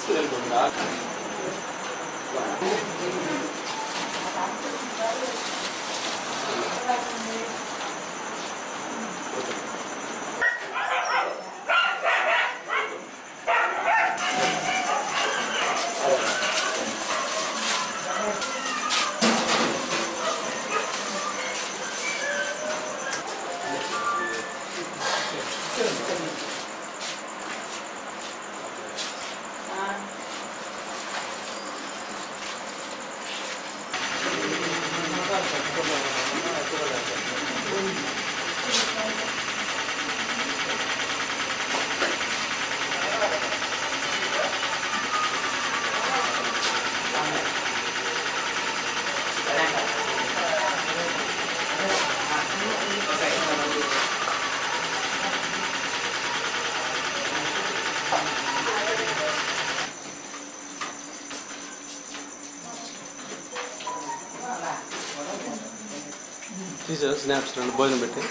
తీసారు స్నాప్స్ రెండు భోజనం పెట్టి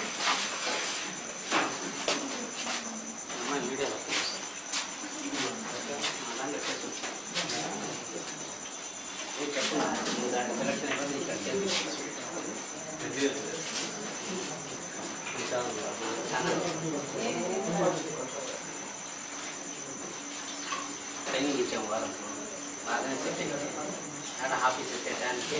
ట్రైనింగ్ ఇచ్చాము వారం బాగానే సెట్ అయింది అక్కడ ఆఫీస్ పెట్టడానికి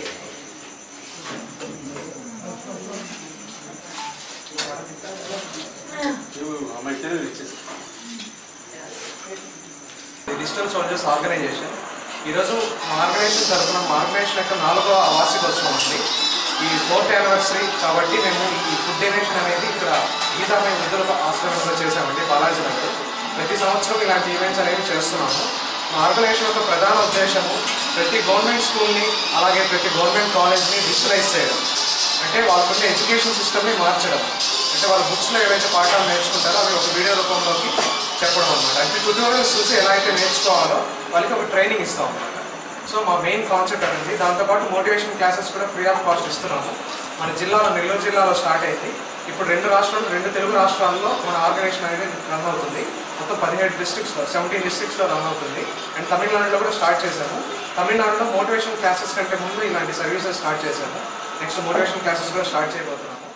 డిజిటల్ సోల్జర్స్ ఆర్గనైజేషన్ ఈరోజు మా ఆర్గనైజేషన్ తరఫున మా ఆర్గనైజేషన్ యొక్క నాలుగో వార్షికోత్సవం ఉంది ఈ ఫోర్త్ యానివర్సరీ కాబట్టి మేము ఈ ఫుడ్ డొనేషన్ అనేది ఇక్కడ గీతామయ వృద్ధుల ఆశ్రమంలో చేశామండి బాలాజీ నగర్ ప్రతి సంవత్సరం ఇలాంటి ఈవెంట్స్ అనేవి చేస్తున్నాము మా ఆర్గనైజేషన్ యొక్క ప్రధాన ఉద్దేశము ప్రతి గవర్నమెంట్ స్కూల్ని అలాగే ప్రతి గవర్నమెంట్ కాలేజ్ని డిజిటలైజ్ చేయడం అంటే వాళ్ళకున్న ఎడ్యుకేషన్ సిస్టమ్ని మార్చడం అంటే వాళ్ళ బుక్స్లో ఏవైతే పాఠాలు నేర్చుకుంటారో అవి ఒక వీడియో రూపంలోకి చెప్పడం అనమాట అంటే ట్యూటోరియల్స్ చూసి ఎలా అయితే నేర్చుకోవాలో వాళ్ళకి ఒక ట్రైనింగ్ ఇస్తాం అనమాట సో మా మెయిన్ కాన్సెప్ట్ అనేది దాంతోపాటు మోటివేషన్ క్లాసెస్ కూడా ఫ్రీ ఆఫ్ కాస్ట్ ఇస్తున్నాము మన జిల్లాలో నెల్లూరు జిల్లాలో స్టార్ట్ అయింది ఇప్పుడు రెండు రాష్ట్రాలు రెండు తెలుగు రాష్ట్రాల్లో మన ఆర్గనైజేషన్ అనేది రన్ అవుతుంది మొత్తం పదిహేడు డిస్ట్రిక్ట్స్లో సెవెంటీన్ డిస్ట్రిక్ట్స్లో రన్ అవుతుంది అండ్ తమిళనాడులో కూడా స్టార్ట్ చేశాము తమిళనాడులో మోటివేషన్ క్లాసెస్ కంటే ముందు ఇలాంటి సర్వీసెస్ స్టార్ట్ చేశాము నెక్స్ట్ మోటివేషన్ క్లాసెస్ కూడా స్టార్ట్ చేయబోతున్నాము